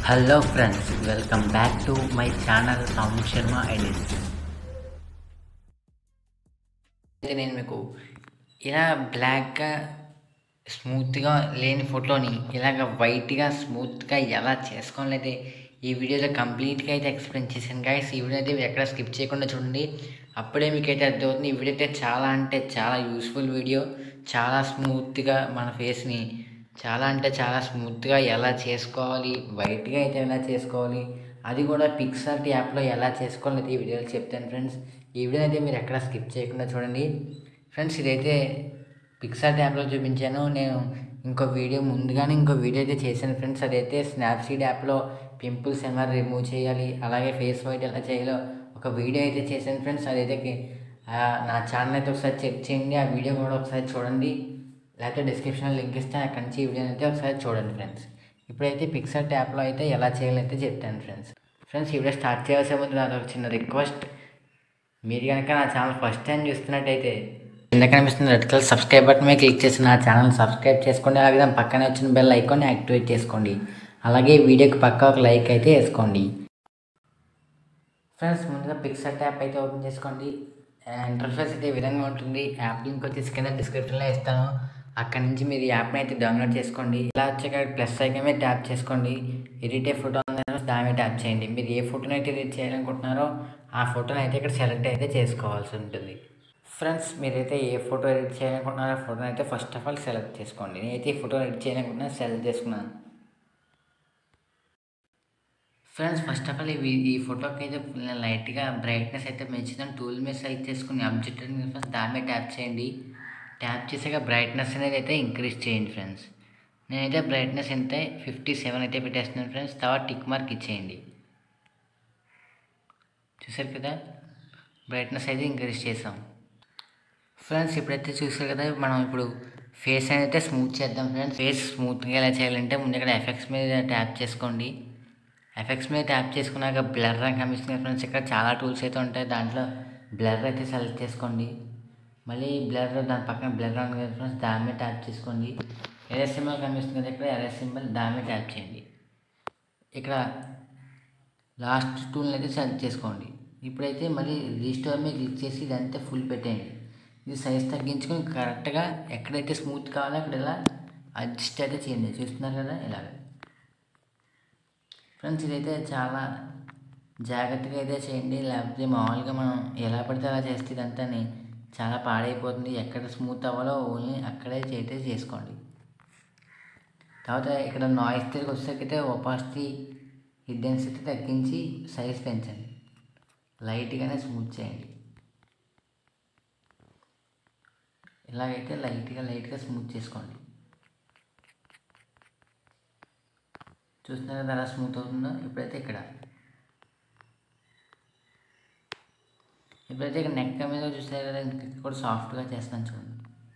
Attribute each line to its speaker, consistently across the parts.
Speaker 1: hello friends welcome back to my channel Ram Sharma edits అయితే నేను మీకు ఇలా బ్లాక్గా స్మూత్గా లేని ఫోటోని ఇలాగ వైట్గా స్మూత్గా ఎలా చేసుకోవాలైతే ఈ వీడియోలో కంప్లీట్గా అయితే ఎక్స్ప్లెయిన్ చేశాను గాయస్ ఈ వీడియో అయితే మీరు ఎక్కడ స్కిప్ చేయకుండా చూడండి అప్పుడే మీకైతే అర్థమవుతుంది ఈ వీడియో అయితే చాలా అంటే చాలా యూస్ఫుల్ వీడియో చాలా స్మూత్గా మన ఫేస్ని చాలా అంటే చాలా స్మూత్గా ఎలా చేసుకోవాలి వైట్గా అయితే ఎలా చేసుకోవాలి అది కూడా పిక్సార్ట్ యాప్లో ఎలా చేసుకోవాలి అయితే ఈ వీడియోలో చెప్తాను ఫ్రెండ్స్ ఈ వీడియో అయితే మీరు ఎక్కడ స్కిప్ చేయకుండా చూడండి ఫ్రెండ్స్ ఇదైతే పిక్సార్ట్ యాప్లో చూపించాను నేను ఇంకో వీడియో ముందుగానే ఇంకో వీడియో అయితే చేశాను ఫ్రెండ్స్ అదైతే స్నాప్సీడ్ యాప్లో పింపుల్స్ ఎలా రిమూవ్ చేయాలి అలాగే ఫేస్ వైట్ ఎలా చేయాలో ఒక వీడియో అయితే చేశాను ఫ్రెండ్స్ అదైతే కి- ఆ, నా ఛానల్ అయితే ఒకసారి చెక్ చేయండి ఆ వీడియో కూడా ఒకసారి చూడండి లేకపోతే డిస్క్రిప్షన్లో లింక్ ఇస్తే అక్కడి నుంచి ఈ వీడియోని అయితే ఒకసారి చూడండి ఫ్రెండ్స్ ఇప్పుడైతే పిక్సర్ యాప్లో అయితే ఎలా చేయాలో అయితే చెప్తాను ఫ్రెండ్స్ ఫ్రెండ్స్ ఈ వీడియో స్టార్ట్ చేయాల్సే ముందు నాది ఒక చిన్న రిక్వెస్ట్ మీరు కనుక నా ఛానల్ ఫస్ట్ టైం చూస్తున్నట్టయితే కింద కనిపిస్తున్న రెడ్ కలర్ సబ్స్క్రైబ్ బటన్ మీద క్లిక్ చేసి నా ఛానల్ సబ్స్క్రైబ్ చేసుకోండి అలాగే దాని పక్కనే వచ్చిన బెల్ ఐకాన్ని యాక్టివేట్ చేసుకోండి అలాగే ఈ వీడియోకి పక్క ఒక లైక్ అయితే వేసుకోండి ఫ్రెండ్స్ ముందుగా పిక్సర్ యాప్ అయితే ఓపెన్ చేసుకోండి ఇంటర్ఫేస్ అయితే ఈ విధంగా ఉంటుంది యాప్ లింక్ వచ్చేసి కింద డిస్క్రిప్షన్లో ఇస్తాను అక్కడ నుంచి మీరు ఈ యాప్ని అయితే డౌన్లోడ్ చేసుకోండి ఇలా వచ్చాక ప్లస్ ఐకన్ మీద ట్యాప్ చేసుకోండి ఎడిట్ ఏ ఫోటో ఉందో దాని మీద ట్యాప్ చేయండి మీరు ఏ ఫోటోని అయితే ఎడిట్ చేయాలనుకుంటున్నారో ఆ ఫోటోని అయితే ఇక్కడ సెలెక్ట్ అయితే చేసుకోవాల్సి ఉంటుంది ఫ్రెండ్స్ మీరైతే ఏ ఫోటో ఎడిట్ చేయాలనుకుంటున్నారో ఆ ఫోటోని అయితే ఫస్ట్ ఆఫ్ ఆల్ సెలెక్ట్ చేసుకోండి నేనైతే ఈ ఫోటో ఎడిట్ చేయాలనుకుంటున్నా సెలెక్ట్ చేసుకున్నాను ఫ్రెండ్స్ ఫస్ట్ ఆఫ్ ఆల్ ఇవి ఈ ఫోటోకి అయితే నేను లైట్గా బ్రైట్నెస్ అయితే పెంచుతాను టూల్ మీద సెలెక్ట్ చేసుకుని అబ్జెక్ట్ ఫస్ట్ దాని మీద ట్యాప్ చేయండి ట్యాప్ చేసాక బ్రైట్నెస్ అనేది అయితే ఇంక్రీజ్ చేయండి ఫ్రెండ్స్ నేనైతే బ్రైట్నెస్ ఎంత ఫిఫ్టీ సెవెన్ అయితే పెట్టేస్తున్నాను ఫ్రెండ్స్ తర్వాత టిక్ మార్క్ ఇచ్చేయండి చూసారు కదా బ్రైట్నెస్ అయితే ఇంక్రీజ్ చేసాం ఫ్రెండ్స్ ఇప్పుడైతే చూసారు కదా మనం ఇప్పుడు ఫేస్ అయితే స్మూత్ చేద్దాం ఫ్రెండ్స్ ఫేస్ స్మూత్గా ఎలా చేయాలంటే ముందు ఇక్కడ ఎఫెక్ట్స్ మీద ట్యాప్ చేసుకోండి ఎఫెక్ట్స్ మీద ట్యాప్ చేసుకున్నాక బ్లర్ అని కనిపిస్తుంది ఫ్రెండ్స్ ఇక్కడ చాలా టూల్స్ అయితే ఉంటాయి దాంట్లో బ్లర్ అయితే సెలెక్ట్ చేసుకోండి మళ్ళీ బ్లర్ దాని పక్కన బ్లర్ ఉంది కదా ఫ్రెండ్స్ దాని మీద ట్యాప్ చేసుకోండి ఎర్ఎస్ సింబల్ కనిపిస్తుంది కదా ఇక్కడ ఎర్ఎస్ సింబల్ దాని మీద ట్యాప్ చేయండి ఇక్కడ లాస్ట్ టూల్ని అయితే సెలెక్ట్ చేసుకోండి ఇప్పుడైతే మళ్ళీ రీస్టోర్ మీద క్లిక్ చేసి ఇదంతా ఫుల్ పెట్టేయండి ఇది సైజ్ తగ్గించుకొని కరెక్ట్గా ఎక్కడైతే స్మూత్ కావాలో అక్కడ ఇలా అడ్జస్ట్ అయితే చేయండి చూస్తున్నారు కదా ఇలాగ ఫ్రెండ్స్ ఇదైతే చాలా జాగ్రత్తగా అయితే చేయండి లేకపోతే మామూలుగా మనం ఎలా పడితే అలా చేస్తే ఇదంతా చాలా పాడైపోతుంది ఎక్కడ స్మూత్ అవ్వాలో ఓన్లీ అక్కడే అయితే చేసుకోండి తర్వాత ఇక్కడ నాయిస్ తిరిగి వచ్చేసరికైతే ఒపాసిటీ హిడ్డెన్సిటీ తగ్గించి సైజ్ పెంచండి లైట్గానే స్మూత్ చేయండి ఇలాగైతే లైట్గా లైట్గా స్మూత్ చేసుకోండి చూస్తున్నారు కదా ఎలా స్మూత్ అవుతుందో ఇప్పుడైతే ఇక్కడ ఇప్పుడైతే ఇక్కడ నెక్ మీద చూస్తారు కదా ఇక్కడ కూడా సాఫ్ట్గా చేస్తాను చూడండి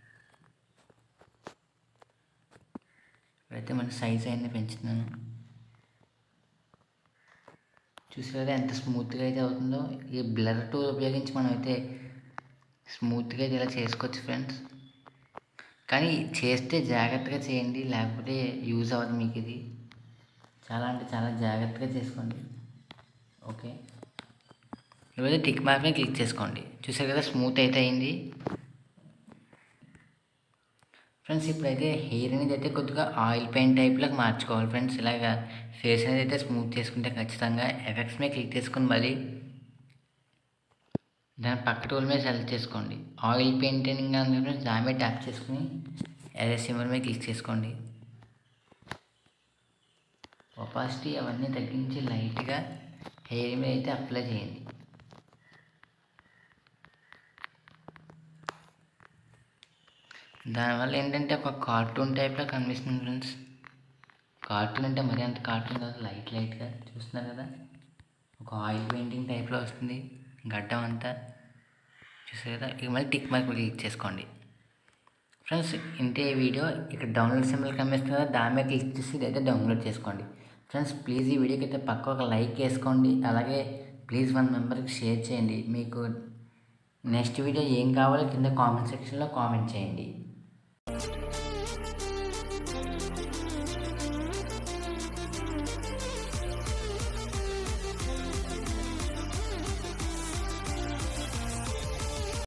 Speaker 1: ఇప్పుడైతే మన సైజ్ అయింది పెంచుతున్నాను చూసారు కదా ఎంత స్మూత్గా అయితే అవుతుందో ఈ బ్లర్ టూల్ ఉపయోగించి మనం అయితే స్మూత్గా అయితే ఇలా చేసుకోవచ్చు ఫ్రెండ్స్ కానీ చేస్తే జాగ్రత్తగా చేయండి లేకపోతే యూజ్ అవ్వదు మీకు ఇది చాలా అంటే చాలా జాగ్రత్తగా చేసుకోండి ఓకే ఇప్పుడైతే టిక్ మార్క్ మీద క్లిక్ చేసుకోండి చూసారు కదా స్మూత్ అయితే అయింది ఫ్రెండ్స్ ఇప్పుడైతే హెయిర్ అనేది అయితే కొద్దిగా ఆయిల్ పెయింట్ టైప్లోకి మార్చుకోవాలి ఫ్రెండ్స్ ఇలాగా ఫేస్ అనేది అయితే స్మూత్ చేసుకుంటే ఖచ్చితంగా ఎఫెక్ట్స్ మీద క్లిక్ చేసుకుని మళ్ళీ దాని పక్క టూల్ మీద సెలెక్ట్ చేసుకోండి ఆయిల్ పెయింటింగ్ అని ఫ్రెండ్స్ దాని మీద ట్యాప్ చేసుకుని ఎరే సిమ్మర్ మీద క్లిక్ చేసుకోండి ఒపాసిటీ అవన్నీ తగ్గించి లైట్గా హెయిర్ మీద అయితే అప్లై చేయండి దానివల్ల ఏంటంటే ఒక కార్టూన్ టైప్లో కనిపిస్తుంది ఫ్రెండ్స్ కార్టూన్ అంటే మరీ అంత కార్టూన్ కాదు లైట్ లైట్గా చూస్తున్నారు కదా ఒక ఆయిల్ పెయింటింగ్ టైప్లో వస్తుంది గడ్డం అంతా చూసారు కదా ఇక మళ్ళీ టిక్ మార్క్ క్లిక్ చేసుకోండి ఫ్రెండ్స్ ఇంతే ఈ వీడియో ఇక్కడ డౌన్లోడ్ సింబల్ కనిపిస్తుంది కదా దాని మీద క్లిక్ చేసి ఇదైతే డౌన్లోడ్ చేసుకోండి ఫ్రెండ్స్ ప్లీజ్ ఈ వీడియోకి అయితే పక్క ఒక లైక్ వేసుకోండి అలాగే ప్లీజ్ వన్ మెంబర్కి షేర్ చేయండి మీకు నెక్స్ట్ వీడియో ఏం కావాలో కింద కామెంట్ సెక్షన్లో కామెంట్ చేయండి